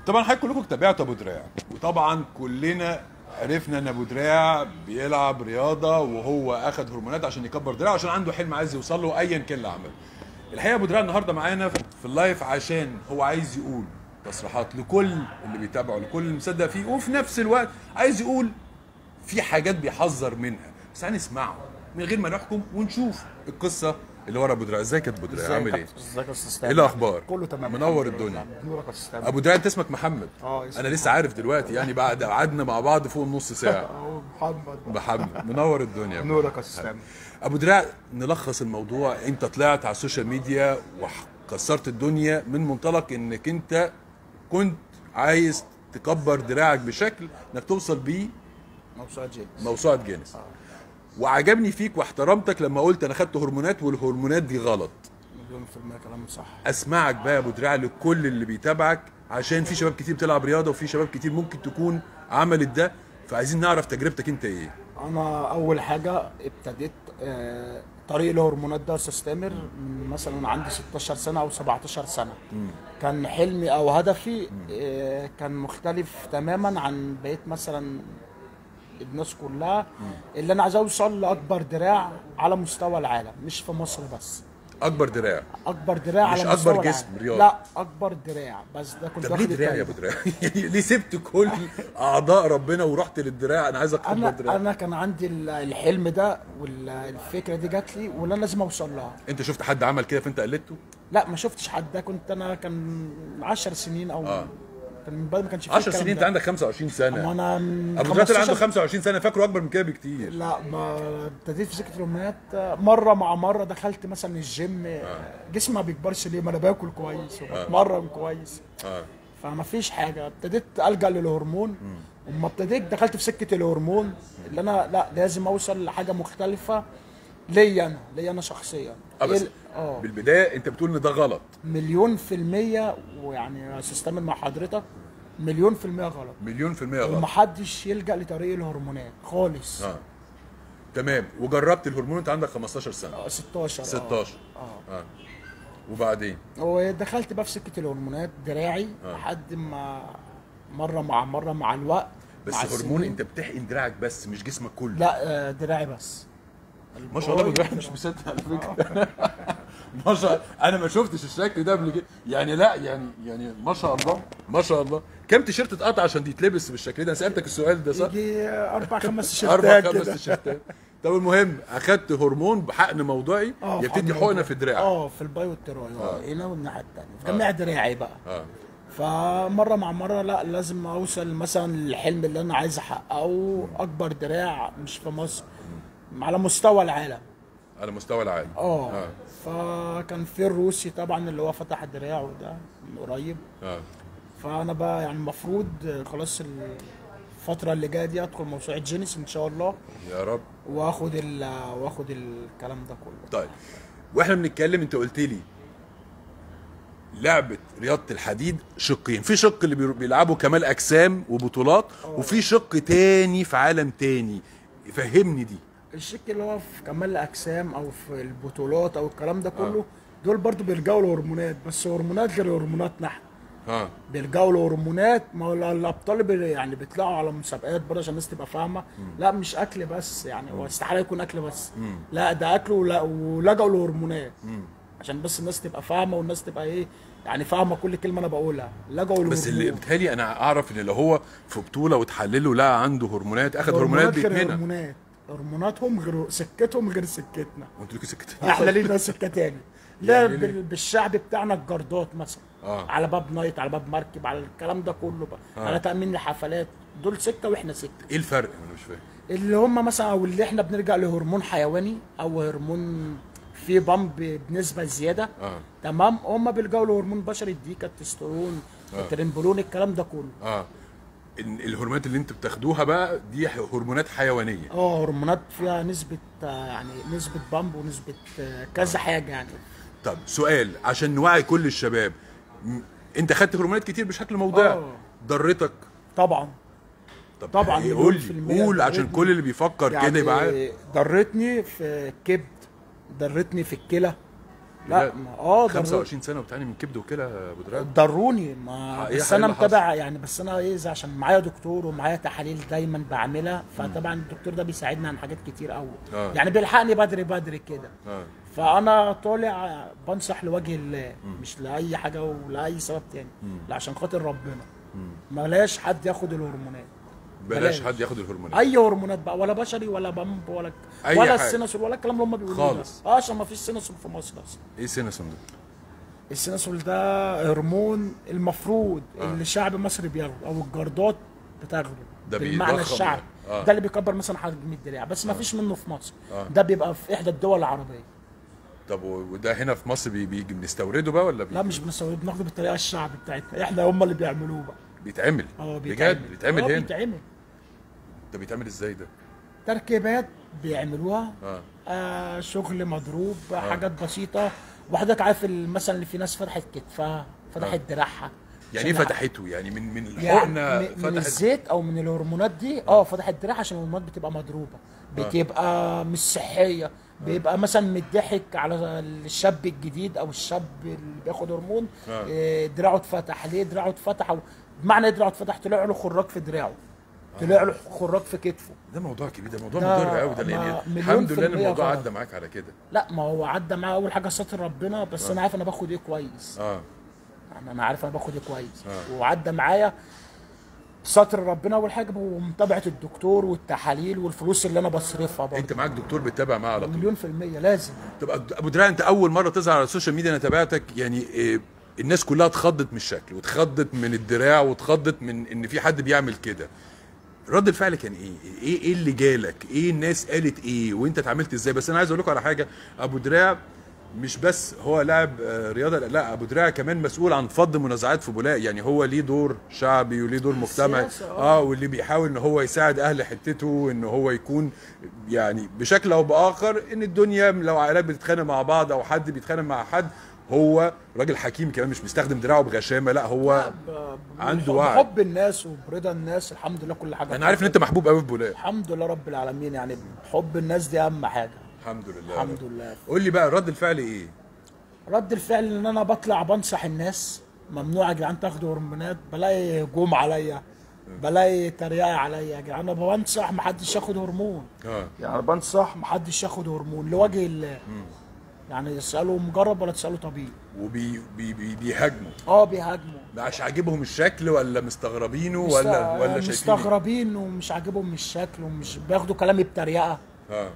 طبعا حضرتك كلكم تابعتوا ابو دراع وطبعا كلنا عرفنا ان ابو دراع بيلعب رياضه وهو اخذ هرمونات عشان يكبر دراعه عشان عنده حلم عايز يوصل له ايا كان اللي عمله الحقيقه ابو دراع النهارده معانا في اللايف عشان هو عايز يقول تصريحات لكل اللي بيتابعه لكل اللي مصدق فيه وفي نفس الوقت عايز يقول في حاجات بيحذر منها بس هنسمعه من غير ما نحكم ونشوف القصه اللي ورا ابو دراع ازيك يا ابو دراع عامل ايه ازيك يا استاذ ايه الاخبار كله تمام منور الحمد لله. الدنيا نورك يا استاذ ابو دراع انت اسمك محمد اه اسمي انا لسه عارف دلوقتي يعني بعد قعدنا مع بعض فوق النص ساعه اهو محمد محمد منور الدنيا نورك يا استاذ ابو دراع نلخص الموضوع انت طلعت على السوشيال ميديا وكسرت الدنيا من منطلق انك انت كنت عايز تكبر دراعك بشكل انك توصل بيه موسوعة جيمس موسوعه جينيس وعجبني فيك واحترمتك لما قلت انا خدت هرمونات والهرمونات دي غلط مليون في المية كلام صح اسمعك بقى يا ابو دراع لكل اللي بيتابعك عشان في شباب كتير بتلعب رياضه وفي شباب كتير ممكن تكون عملت ده فعايزين نعرف تجربتك انت ايه انا اول حاجة ابتديت آه، طريق الهرمونات ده يا استاذ تامر من مثلا عندي 16 سنة او 17 سنة كان حلمي او هدفي آه، كان مختلف تماما عن بقيت مثلا الناس كلها اللي انا عايز اوصل لاكبر دراع على مستوى العالم مش في مصر بس اكبر دراع اكبر دراع مش على أكبر مستوى جسم العالم. رياضي. لا اكبر دراع بس ده كنت طب ليه واخد دراع يا الطريق. ابو دراع؟ يعني ليه سبت كل اعضاء ربنا ورحت للدراع انا عايز اكبر انا دراع انا كان عندي ال- الحلم ده والفكره دي جات لي ولا لازم اوصل لها انت شفت حد عمل كده فانت قلدته؟ لا ما شفتش حد ده كنت انا كان 10 سنين او آه. كان من بعد ما كانش فيه 10 الكلام سنين انت ده. عندك 25 أما سنه انا من ابو دراع طلع عنده 15 25 سنه فاكره اكبر من كده بكتير لا ما ابتديت في سكه الهرمونات مره مع مره دخلت مثلا الجيم جسمي ما بيكبرش ليه ما انا باكل كويس وبتمرن كويس اه فما فيش حاجه ابتديت الجا للهرمون وما ابتديت دخلت في سكه الهرمون اللي انا لا لازم اوصل لحاجه مختلفه ليا انا ليا انا شخصيا اه بس إيه ال- اه بالبدايه انت بتقول ان ده غلط مليون في المية ويعني استمر مع حضرتك مليون في المية غلط مليون في المية غلط ومحدش يلجأ لطريق الهرمونات خالص اه تمام وجربت الهرمون انت عندك 15 سنه آه، 16 آه. 16 اه اه وبعدين ودخلت بقى في سكه الهرمونات دراعي آه. لحد ما مره مع مره مع الوقت بس مع هرمون السنين. انت بتحقن دراعك بس مش جسمك كله لا آه، دراعي بس ما شاء الله ابو دراع مش مصدق على فكره ما شاء الله انا ما شفتش الشكل ده قبل كده يعني لا يعني يعني ما شاء الله ما شاء الله كام تيشيرت اتقطع عشان يتلبس بالشكل ده انا سالتك السؤال ده صح يجي اربع خمس اربع تيشيرتات خمس كده تيشيرتات طب المهم اخدت هرمون بحقن موضعي اه يبتدي في حقنه الموضوع. في دراعك اه في الباي والتراي اه هنا والناحيه الثانيه في جميع دراعي بقى اه فمره مع مره لا لازم اوصل مثلا للحلم اللي انا عايز احققه اكبر دراع مش في مصر على مستوى العالم على مستوى العالم اه فكان في الروسي طبعا اللي هو فتح دراعه ده من قريب اه فانا بقى يعني المفروض خلاص الفتره اللي جايه دي ادخل موسوعه جينيس ان شاء الله يا رب واخد ال واخد الكلام ده كله طيب واحنا بنتكلم انت قلت لي لعبة رياضة الحديد شقين في شق اللي بيرو- بيلعبوا كمال أجسام وبطولات وفي شق تاني في عالم تاني فهمني دي الشك اللي هو في كمال الاجسام او في البطولات او الكلام ده كله دول برضو بيلجأوا لهرمونات بس هرمونات غير هرموناتنا احنا ها بيلجأوا لهرمونات ما هو الابطال بي- يعني بيطلعوا على مسابقات برضه عشان الناس تبقى فاهمه لا مش اكل بس يعني هو استحاله يكون اكل بس لا ده اكل ولا- ولجأوا لهرمونات عشان بس الناس تبقى فاهمه والناس تبقى ايه يعني فاهمه كل كلمه انا بقولها لجأوا بس اللي للهرمون بيتهيألي انا اعرف ان لو هو في بطولة وتحلله لا عنده هرمونات اخد هرمونات غير بيتمنى هرمونات هرموناتهم غير سكتهم غير سكتنا وانتوا ليكوا سكت احنا لينا سكه تاني لا يعني ليه؟ بال- بالشعب بتاعنا الجردات مثلا آه. على باب نايت على باب مركب على الكلام ده كله بقى على تامين الحفلات دول سكه واحنا سكه ايه الفرق انا مش فاهم اللي هم مثلا او اللي احنا بنرجع لهرمون حيواني او هرمون فيه بامب بنسبه زياده اه تمام هم بيلجأوا لهرمون بشري الديكا التستيرون الترمبولون الكلام ده كله اه ال- الهرمونات اللي انتوا بتاخدوها بقى دي ح- هرمونات حيوانيه اه هرمونات فيها نسبه آه، يعني نسبه بامب ونسبه آه، كذا حاجه يعني طب سؤال عشان نوعي كل الشباب م- انت خدت هرمونات كتير بشكل موضعي آه. ضرتك طبعا طب طبعا إيه؟ مليون قول في لي المية قول عشان ضرتني. كل اللي بيفكر كده يبقى عارف ضرتني في الكبد ضرتني في الكلى لا بجد؟ ما- اه ضروري 25 سنه وبتعاني من كبد وكلى يا ابو دراع ضروني ما إيه بس حل انا اللي متابع يعني بس انا ايه إذا عشان معايا دكتور ومعايا تحاليل دايما بعملها فطبعا الدكتور ده بيساعدني عن حاجات كتير قوي آه. يعني بيلحقني بدري بدري كده اه فانا طالع بنصح لوجه الله مش لاي حاجه ولا سبب تاني لا عشان خاطر ربنا بلاش حد ياخد الهرمونات بلاش بلاش. حد ياخد الهرمونات اي هرمونات بقى ولا بشري ولا بامب ولا أي ولا حاجة. السيناسول ولا الكلام اللي هم بيقولوه ده. خالص. اه عشان ما فيش سيناسول في مصر اصلا ايه سيناسون ده؟ السيناسول ده هرمون المفروض آه. اللي شعب مصر بياخده او الجردات بتاخده ده بالمعنى بيضخم الشعبي يعني. آه. ده اللي بيكبر مثلا حجم الدراع بس ما فيش منه في مصر آه. ده بيبقى في احدى الدول العربيه طب و- وده هنا في مصر بي- بيجي بنستورده بقى ولا بي... لا مش بنسويه بناخده بالطريقه الشعبي بتاعتنا احنا هم اللي بيعملوه بقى بيتعمل اه بجد بيتعمل آه، هنا بيتعمل ده بيتعمل ازاي ده؟ تركيبات بيعملوها اه آه شغل مضروب حاجات بسيطه وحضرتك عارف ال- مثلا اللي في ناس فتحت كتفها فتحت دراعها يعني ايه عشان فتحته؟ يعني من من يعني الحقنه من- من فتحت الزيت او من الهرمونات دي اه فتحت الدراع عشان الهرمونات بتبقى مضروبه بتبقى مش صحيه بيبقى مثلا متضحك على الشاب الجديد او الشاب اللي بياخد هرمون آه. آه، دراعه اتفتح ليه دراعه اتفتح أو بمعنى ايه دراعه اتفتح طلع له خراج في دراعه طلع له خراج في كتفه ده موضوع كبير ده موضوع ده مضر قوي ده ما- لان مليون الحمد في لله ان المية الموضوع غلط. عدى معاك على كده لا ما هو عدى معاه اول حاجه ستر ربنا بس انا عارف انا باخد ايه كويس اه يعني انا عارف انا باخد ايه كويس آه. وعدى معايا ستر ربنا اول حاجه ومتابعه الدكتور والتحاليل والفلوس اللي انا بصرفها برضه انت معاك دكتور بتتابع معاه على طول مليون في المية لازم طب ابو دراع انت اول مره تظهر على السوشيال ميديا انا تابعتك يعني إيه الناس كلها اتخضت من الشكل واتخضت من الدراع واتخضت من ان في حد بيعمل كده رد الفعل كان ايه؟ ايه ايه اللي جالك؟ ايه الناس قالت ايه؟ وانت اتعاملت ازاي؟ بس انا عايز اقول لكم على حاجه ابو دراع مش بس هو لاعب آه، رياضه لا ابو دراع كمان مسؤول عن فض منازعات في بولاق يعني هو ليه دور شعبي وليه دور مجتمعي السياسة، آه. اه واللي بيحاول ان هو يساعد اهل حتته ان هو يكون يعني بشكل او باخر ان الدنيا لو عائلات بتتخانق مع بعض او حد بيتخانق مع حد هو راجل حكيم كمان مش بيستخدم دراعه بغشامه لا هو ب- ب- عنده بحب- وعي. بحب الناس وبرضا الناس الحمد لله كل حاجه انا عارف ان انت محبوب قوي في بولاق الحمد لله رب العالمين يعني حب الناس دي اهم حاجه الحمد لله الحمد لله قول لي بقى رد الفعل ايه؟ رد الفعل ان انا بطلع بنصح الناس ممنوع يا جدعان تاخدوا هرمونات بلاقي هجوم عليا بلاقي تريقه عليا يا جدعان انا بنصح محدش ياخد هرمون اه يعني بنصح محدش ياخد هرمون لوجه الله يعني تساله مجرب ولا تساله طبيب وبي بي بي بيهاجموا اه بيهاجموا مش عاجبهم الشكل ولا مستغربينه ولا مست- ولا شايفين مستغربين ومش عاجبهم الشكل ومش بياخدوا كلامي بتريقه اه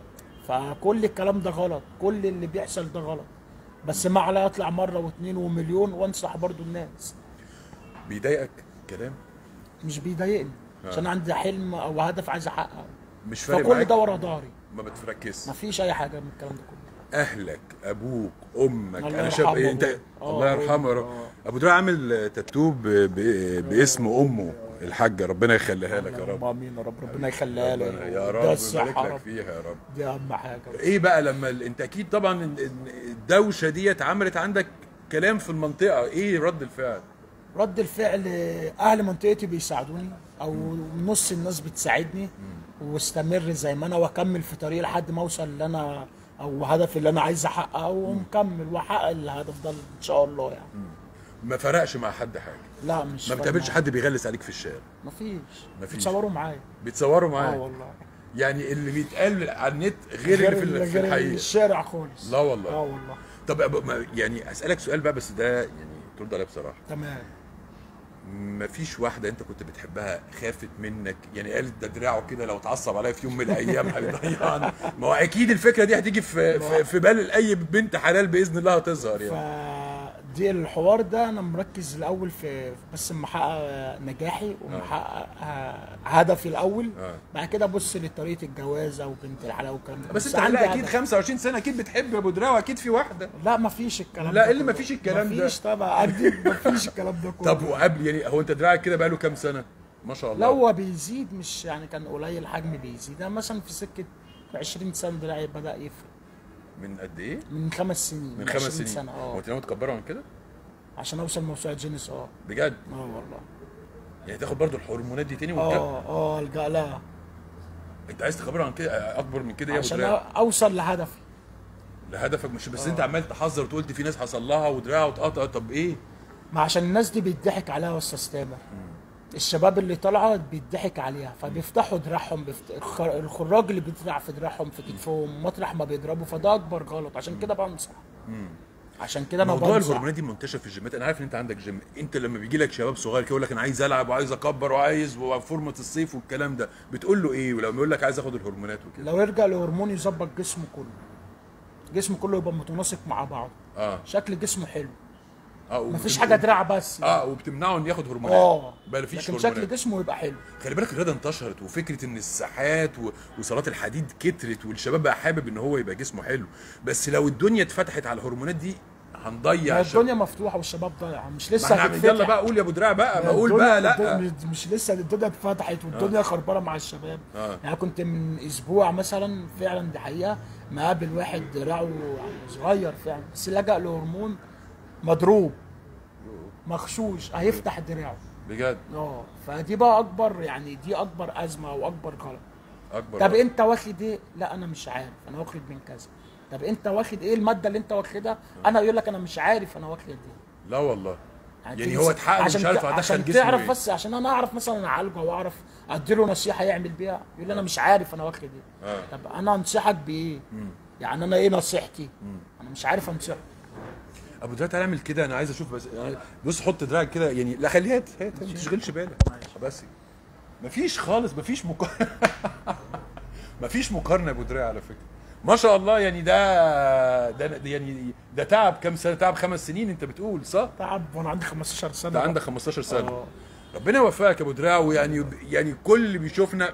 فكل الكلام ده غلط كل اللي بيحصل ده غلط بس ما عليا اطلع مره واثنين ومليون وانصح برضو الناس بيضايقك كلام مش بيضايقني عشان عندي حلم او هدف عايز احققه مش فارق فكل معاك ده ورا ظهري ما بتركزش مفيش اي حاجه من الكلام ده كله اهلك ابوك امك الله انا شايف يرحمه ايه انت آه، الله يرحمه يا رب آه. ابو دراع عامل تاتو ب... ب... باسم امه الحاجه ربنا يخليها لك يا رب اللهم امين يا رب ربنا يخليها لي ربنا- يا رب ده يبارك الصحه يا لك رب فيها يا رب دي اهم حاجه ايه بقى لما ال- انت اكيد طبعا ال- ال- الدوشه ديت عملت عندك كلام في المنطقه ايه رد الفعل رد الفعل اهل منطقتي بيساعدوني او نص الناس بتساعدني واستمر زي ما انا واكمل في طريقي لحد ما اوصل اللي انا او هدفي اللي انا عايز احققه ومكمل واحقق الهدف ده ان شاء الله يعني ما فرقش مع حد حاجه لا مش ما فارق بتقابلش معايا. حد بيغلس عليك في الشارع مفيش مفيش. بيتصوروا معايا بيتصوروا اه معاك والله يعني اللي بيتقال على النت غير, اللي في, ال- في غير الحقيقه الشارع خالص لا والله. اه والله طب أب- ما- يعني اسالك سؤال بقى بس ده يعني ترد عليه بصراحه تمام ما فيش واحده انت كنت بتحبها خافت منك يعني قالت ده دراعه كده لو اتعصب عليا في يوم من الايام هيضيعني ما هو اكيد الفكره دي هتيجي في في, في بال اي بنت حلال باذن الله هتظهر يعني فدي الحوار ده انا مركز الاول في بس محقق نجاحي ومحقق آه، هدفي الاول آه. بعد كده ابص لطريقه الجواز او بنت الحلال والكلام ده بس انت عندي لا اكيد هدف. 25 سنه اكيد بتحب ابو دراع واكيد في واحده لا مفيش الكلام لا، ده إيه اللي كله. مفيش الكلام ده؟ مفيش طبعا اكيد مفيش الكلام ده كله طب وقبل يعني هو انت دراعك كده بقاله كام سنه ما شاء الله لا هو بيزيد مش يعني كان قليل حجم بيزيد انا مثلا في سكه 20 سنه دراعي بدا يفرق من قد ايه من خمس سنين من خمس 20 سنين سنه هو اه انت ناوي تكبره عن كده عشان اوصل موسوعه جينيس اه بجد اه والله يعني تاخد برضو الهرمونات دي تاني وتكبر اه اه الجا لها انت عايز تكبره عن كده اكبر من كده يا ابو عشان دراع اوصل لهدفي لهدفك مش بس انت عمال تحذر وتقول دي في ناس حصل لها ودراعها واتقطع طب ايه ما عشان الناس دي بيضحك عليها يا استاذ تامر الشباب اللي طالعه بيضحك عليها فبيفتحوا دراعهم بيفت... الخ- الخراج اللي بيدفع في دراعهم في كتفهم مطرح ما بيضربوا فده اكبر غلط عشان كده بنصح عشان كده انا موضوع بنصح الهرمونات دي منتشر في الجيمات انا عارف ان انت عندك جيم انت لما بيجي لك شباب صغير كده يقول لك انا عايز العب وعايز اكبر وعايز وفورمه الصيف والكلام ده بتقول له ايه ولما يقول لك عايز اخد الهرمونات وكده لو يرجع لهرمون يظبط جسمه كله جسمه كله يبقى متناسق مع بعضه اه شكل جسمه حلو اه مفيش وبت- حاجه دراع بس اه وبتمنعه انه ياخد هرمونات اه بقى مفيش لكن شكل هرمونات جسمه يبقى حلو خلي بالك الرياضه انتشرت وفكره ان الساحات و... وصالات الحديد كترت والشباب بقى حابب ان هو يبقى جسمه حلو بس لو الدنيا اتفتحت على الهرمونات دي هنضيع ما الشباب. الدنيا مفتوحه والشباب ضايعه مش ما لسه احنا هتتفتح يلا بقى قول يا ابو دراع بقى بقول الدنيا- بقى لا الدنيا- مش لسه الدنيا اتفتحت والدنيا خربانه مع الشباب آه. يعني كنت من اسبوع مثلا فعلا دي حقيقه مقابل واحد دراعه صغير فعلا بس لجأ لهرمون مضروب مغشوش هيفتح دراعه بجد اه فدي بقى اكبر يعني دي اكبر ازمه واكبر غلط اكبر طب بقى. انت واخد ايه لا انا مش عارف انا واخد من كذا طب انت واخد ايه الماده اللي انت واخدها انا يقول لك انا مش عارف انا واخد ايه لا والله يعني تيجي هو س- اتحقق مش عشان عارف ت- هدخل عشان جسمه تعرف ايه. بس عشان انا اعرف مثلا اعالجه واعرف اديله نصيحه يعمل بيها يقول لي انا مش عارف انا واخد ايه آه. طب انا انصحك بايه يعني انا ايه نصيحتي انا مش عارف انصحك ابو دراع تعالى اعمل كده انا عايز اشوف بس يعني بص حط دراعك كده يعني لا خليها هات هات ما تشغلش بالك بس مفيش خالص مفيش مقارنه مفيش مقارنه يا ابو دراع على فكره ما شاء الله يعني ده ده يعني ده تعب كام سنه تعب خمس سنين انت بتقول صح تعب وانا عندي 15 سنه ده بقى. عندك 15 سنه آه. ربنا يوفقك يا ابو دراع ويعني يعني كل اللي بيشوفنا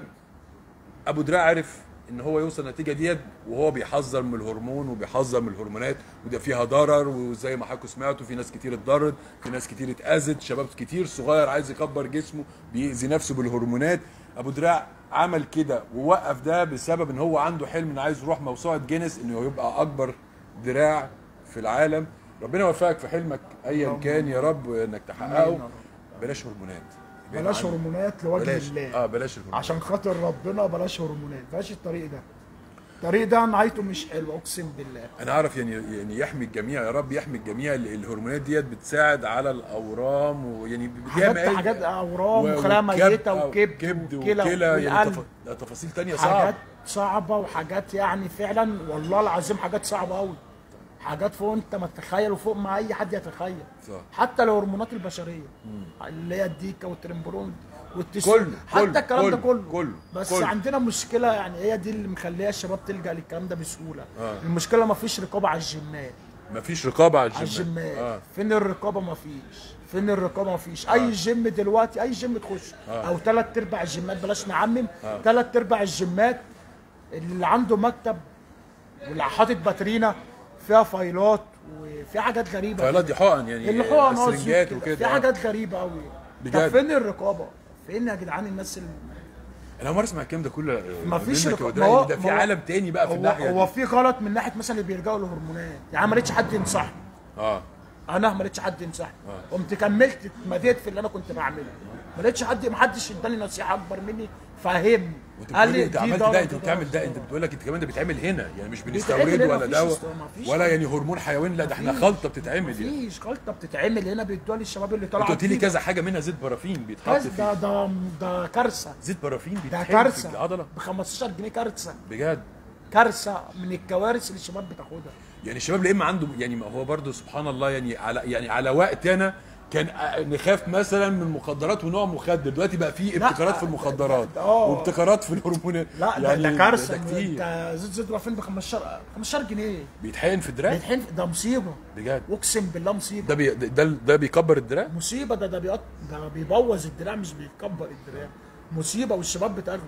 ابو دراع عرف ان هو يوصل النتيجه ديت وهو بيحذر من الهرمون وبيحذر من الهرمونات وده فيها ضرر وزي ما حضراتكم سمعتوا في ناس كتير اتضرت في ناس كتير اتاذت شباب كتير صغير عايز يكبر جسمه بيأذي نفسه بالهرمونات ابو دراع عمل كده ووقف ده بسبب ان هو عنده حلم انه عايز يروح موسوعه جينيس انه يبقى اكبر دراع في العالم ربنا يوفقك في حلمك ايا كان يا رب انك تحققه بلاش هرمونات بلاش هرمونات لوجه بلاش الله اه بلاش الهرمونات عشان خاطر ربنا بلاش هرمونات بلاش الطريق ده الطريق ده نهايته مش حلوه اقسم بالله انا اعرف يعني يعني يحمي الجميع يا رب يحمي الجميع ال- الهرمونات ديت بتساعد على الاورام ويعني حاجات بتعمل- حاجات اورام و- وخلايا وكبد- ميته آه، وكبد كبد وكلى وكلى يعني والقلب. تف... ده تفاصيل تانية حاجات صعب صعبه وحاجات يعني فعلا والله العظيم حاجات صعبه قوي حاجات فوق انت ما تتخيل وفوق ما اي حد يتخيل صح. حتى الهرمونات البشريه اللي هي الديكا والترمبرون كله- والتستيرون حتى كله- الكلام ده كله- كله كله- بس كله. عندنا مشكله يعني هي دي اللي مخليه الشباب تلجا للكلام ده بسهوله آه. المشكله ما فيش رقابه على الجيمات مفيش رقابه على على الجيم الجيمات اه فين الرقابه ما فيش فين الرقابه ما فيش اي جيم دلوقتي اي جيم تخش آه. او ثلاث ارباع الجيمات بلاش نعمم ثلاث ارباع الجيمات اللي عنده مكتب واللي حاطط باترينا فيها فايلات وفي حاجات غريبه فايلات دي حقن يعني اللي حقن اه سرنجات زيوت وكده في آه. حاجات غريبه قوي بجد؟ طب فين الرقابه فين يا جدعان الناس اللي انا اول مره اسمع الكلام ده كله مفيش منك يا رقابة. وداع، ما هو- ده في ما هو- عالم تاني بقى في هو, الناحيه هو دي في غلط من ناحيه مثلا اللي بيلجأوا للهرمونات يعني ما لقيتش حد ينصحني اه انا ما لقيتش حد ينصحني قمت كملت اتمديت في اللي انا كنت بعمله ما لقيتش حد ما حدش اداني نصيحه اكبر مني فهمني وانت بتقول لي انت عملت ضرر ده انت ضرر. بتعمل ده انت بتقول لك انت كمان ده بيتعمل هنا يعني مش بيتعمل بنستورده هنا، ولا مفيش دواء است- مفيش. ولا يعني هرمون حيواني لا ده احنا خلطه بتتعمل يعني مفيش خلطه بتتعمل هنا بيدوها للشباب اللي طالعه انت قلت لي جديد. كذا حاجه منها زيت بارافين بيتحط كارثة، فيه ده ده ده كارثه زيت بارافين ده بيتحط في كارثه العضله ب 15 جنيه كارثه بجد كارثه من الكوارث اللي الشباب بتاخدها يعني الشباب لا اما عنده يعني ما هو برضه سبحان الله يعني على يعني على وقت انا كان نخاف مثلا من المخدرات ونوع مخدر دلوقتي بقى في لا، ابتكارات في المخدرات ده- آه. وابتكارات في الهرمونات لا ده, يعني ده كارثه ده كتير انت زيت زيت رافين ب 15 15 جنيه بيتحقن في الدراع بيتحين ده مصيبه بجد اقسم بالله مصيبه ده بي ده ده بيكبر الدراع مصيبه ده ده بيقط ده بيبوظ الدراع مش بيكبر الدراع مصيبه والشباب بتاخده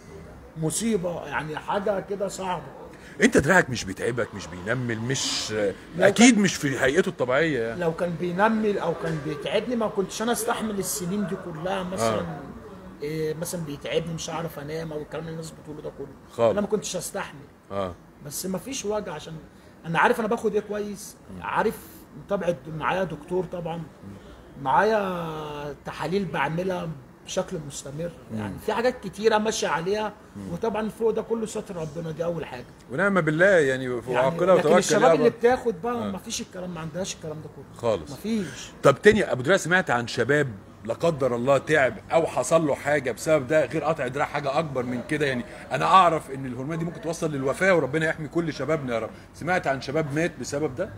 مصيبه يعني حاجه كده صعبه انت دراعك مش بيتعبك مش بينمل مش اكيد مش في هيئته الطبيعيه يعني لو كان بينمل او كان بيتعبني ما كنتش انا استحمل السنين دي كلها مثلا آه. إيه مثلا بيتعبني مش عارف انام او الكلام اللي الناس بتقوله ده كله خالص. انا ما كنتش استحمل اه بس ما فيش وجع عشان انا عارف انا باخد ايه كويس عارف متابع معايا دكتور طبعا معايا تحاليل بعملها بشكل مستمر يعني في حاجات كتيره ماشيه عليها وطبعا فوق ده كله ستر ربنا دي اول حاجه ونعم بالله يعني يعني وعقلها لكن وتوكل الشباب يا اللي أبو- بتاخد بقى ما فيش الكلام ما عندهاش الكلام ده كله خالص ما فيش طب تاني ابو دراع سمعت عن شباب لا قدر الله تعب او حصل له حاجه بسبب ده غير قطع دراع حاجه اكبر من كده يعني انا اعرف ان الهرمونات دي ممكن توصل للوفاه وربنا يحمي كل شبابنا يا رب سمعت عن شباب مات بسبب ده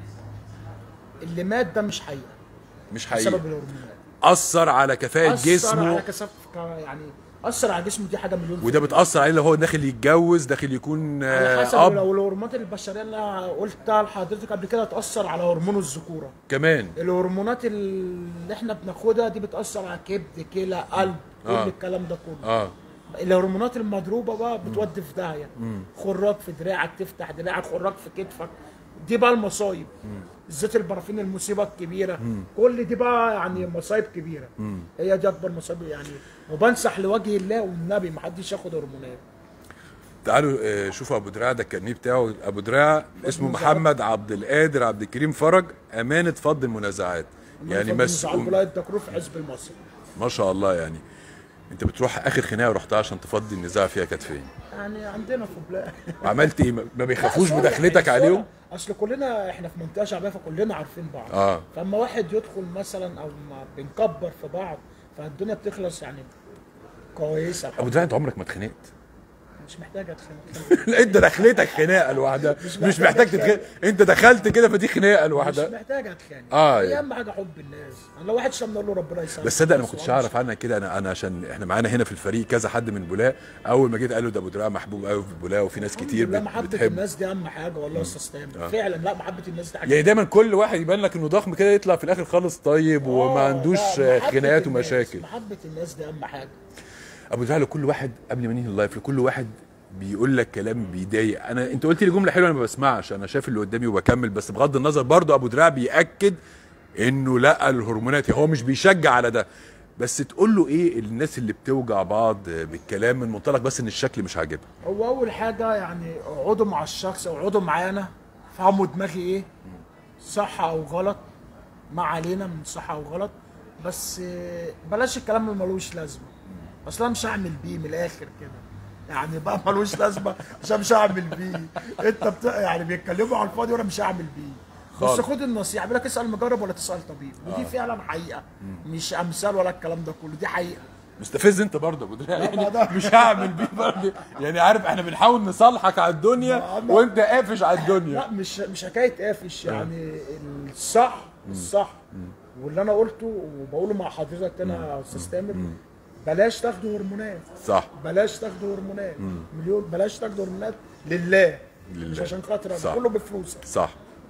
اللي مات ده مش حقيقه مش بسبب حقيقي الهرمونات اثر على كفاءه اثر جسمه على كثافه يعني اثر على جسمه دي حاجه مليون في وده المية. بتاثر عليه لو هو داخل يتجوز داخل يكون على آه، حسب اب لو الهرمونات البشريه اللي انا قلتها لحضرتك قبل كده تاثر على هرمون الذكوره كمان الهرمونات اللي احنا بناخدها دي بتاثر على كبد كلى قلب كل آه. الكلام ده كله اه الهرمونات المضروبه بقى بتودي في داهيه خراج في دراعك تفتح دراعك خراج في كتفك دي بقى المصايب زيت البرافين المصيبه الكبيره كل دي بقى يعني مصايب كبيره هي دي اكبر مصايب يعني وبنصح لوجه الله والنبي ما حدش ياخد هرمونات تعالوا آه، شوفوا ابو دراع ده الكارنيه بتاعه ابو دراع اسمه المنازعات. محمد عبد القادر عبد الكريم فرج امانه فض المنازعات يعني مسؤول مسؤول ولايه دكرور في حزب المصري ما شاء الله يعني انت بتروح اخر خناقه رحتها عشان تفضي النزاع فيها كانت فين يعني عندنا في بلاد وعملت ايه ما- ما بيخافوش لا، بدخلتك صلح، عليهم صلح. اصل كلنا احنا في منطقه شعبيه فكلنا عارفين بعض اه فاما واحد يدخل مثلا او ما بنكبر في بعض فالدنيا بتخلص يعني كويسه ابو دراع انت عمرك ما اتخانقت مش محتاج اتخانق لا انت دخلتك خناقه لوحدها مش, محتاج محتاج أتخانق. تتخانق انت دخلت كده فدي خناقه مش لوحدها محتاج اتخانق آه، هي يعني. اهم حاجه حب الناس انا لو واحد شام نقول له ربنا يسامحك بس صدق انا ما كنتش اعرف عنك كده انا انا عشان احنا معانا هنا في الفريق كذا حد من بولاق اول ما جيت قالوا ده ابو دراع محبوب قوي في بولاق وفي ناس كتير لا بت- محبه بتحبه الناس دي اهم حاجه والله يا استاذ تامر فعلا لا محبه الناس دي حاجه يعني دايما كل واحد يبان لك انه ضخم كده يطلع في الاخر خالص طيب وما آه، عندوش لا، محبة خناقات الناس، ومشاكل محبه الناس دي اهم حاجه ابو دراع لكل واحد قبل ما ننهي اللايف لكل واحد بيقول لك كلام بيضايق انا انت قلت لي جمله حلوه انا ما بسمعش انا شايف اللي قدامي وبكمل بس بغض النظر برضه ابو دراع بياكد انه لا الهرمونات هو مش بيشجع على ده بس تقول له ايه الناس اللي بتوجع بعض بالكلام من منطلق بس ان الشكل مش عاجبها هو اول حاجه يعني اقعدوا مع الشخص او اقعدوا معانا فهموا دماغي ايه صح او غلط ما علينا من صح او غلط بس آه، بلاش الكلام اللي ملوش لازمه اصلا مش هعمل بيه من الاخر كده يعني بقى ملوش لازمه عشان مش هعمل بيه انت بت... يعني بيتكلموا على الفاضي وانا مش هعمل بيه بس خالص. خد النصيحه بيقول لك اسال مجرب ولا تسال طبيب ودي فعلا حقيقه مش امثال ولا الكلام ده كله دي حقيقه مستفز انت برضه ابو دراع يعني لا، ده- مش هعمل بيه برضه يعني عارف احنا بنحاول نصالحك على الدنيا ما- وانت قافش على الدنيا لا مش مش حكايه قافش يعني الصح الصح واللي انا قلته وبقوله مع حضرتك تاني يا استاذ تامر بلاش تاخدوا هرمونات صح بلاش تاخدوا هرمونات مليون بلاش تاخدوا هرمونات لله مش لله. عشان خاطر أنا. صح. كله بفلوسك صح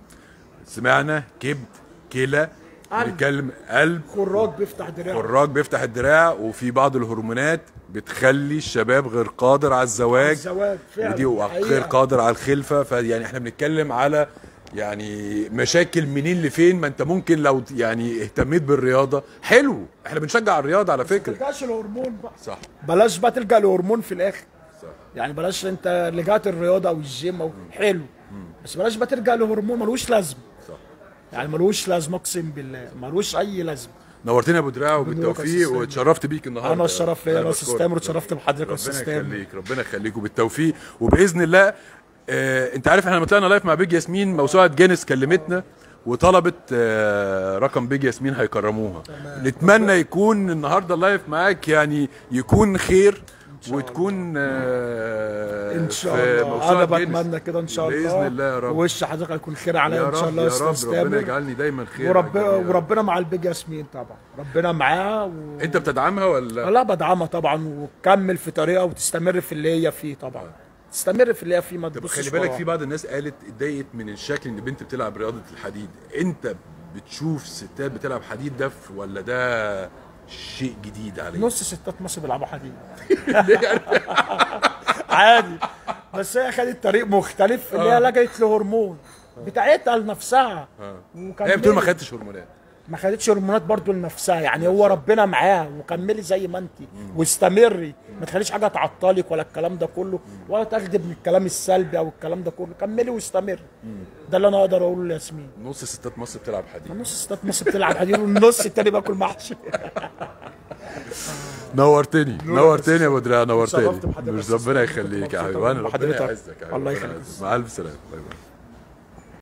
سمعنا كبد كلى قلب. بنتكلم قلب خراج بيفتح دراعه خراج بيفتح الدراع وفي بعض الهرمونات بتخلي الشباب غير قادر على الزواج الزواج فعلا ودي غير حقيقة. قادر على الخلفه فيعني احنا بنتكلم على يعني مشاكل منين لفين ما انت ممكن لو يعني اهتميت بالرياضه حلو احنا بنشجع الرياضه على ما فكره تلجاش الهرمون بقى صح بلاش بقى تلجا لهرمون في الاخر صح يعني بلاش انت لجأت الرياضه او الجيم او حلو بس بلاش بقى ترجع لهرمون ملوش لازمه صح يعني ملوش لازمه اقسم بالله ملوش اي لازمه نورتني يا ابو دراع بنورك يا وبالتوفيق أستاذ واتشرفت بيك النهارده انا الشرف ليا أنا يا استاذ بشكرك. تامر واتشرفت بحضرتك يا ربنا استاذ تامر يخليك ربنا يخليك وبالتوفيق وباذن الله آه انت عارف احنا لما طلعنا لايف مع بيج ياسمين موسوعه جينيس كلمتنا وطلبت آه رقم بيج ياسمين هيكرموها نتمنى يكون النهارده اللايف معاك يعني يكون خير وتكون آه ان شاء في الله موسوعة انا جينيس. بتمنى كده ان شاء الله باذن الله يا رب وش حضرتك هيكون خير يا عليا ان شاء رب الله يا يا رب استاذ ربنا تامر يجعلني دايما خير ورب على الجميع. وربنا مع البيج ياسمين طبعا ربنا معاه و... انت بتدعمها ولا لا بدعمها طبعا وكمل في طريقها وتستمر في اللي هي فيه طبعا تستمر في اللي هي فيه ما طب تبصش خلي بالك وراها. في بعض الناس قالت اتضايقت من الشكل ان بنت بتلعب رياضه الحديد انت بتشوف ستات بتلعب حديد ده ف- ولا ده شيء جديد عليك نص ستات مصر بيلعبوا حديد عادي بس هي خدت طريق مختلف اللي هي لجأت لهرمون بتاعتها لنفسها وكملت. هي بتقول ما خدتش هرمونات ما خدتش هرمونات برضو لنفسها يعني هو ربنا معاه وكملي زي ما انت واستمري ما تخليش حاجه تعطلك ولا الكلام ده كله ولا تاخدي من الكلام السلبي او الكلام ده كله كملي واستمري ده اللي انا اقدر اقوله لياسمين نص ستات مصر بتلعب حديد نص ستات مصر بتلعب حديد والنص التاني باكل محشي نورتني نورتني يا ابو دراع نورتني اتشرفت بحضرتك مش يا أستاذ ربنا محمد، كنت يخليك يا مبسوط حبيبي انا من ربنا محاضرتك. يعزك يا حبيبي الله ربنا يخليك. يعزك. مع الف سلامه باي باي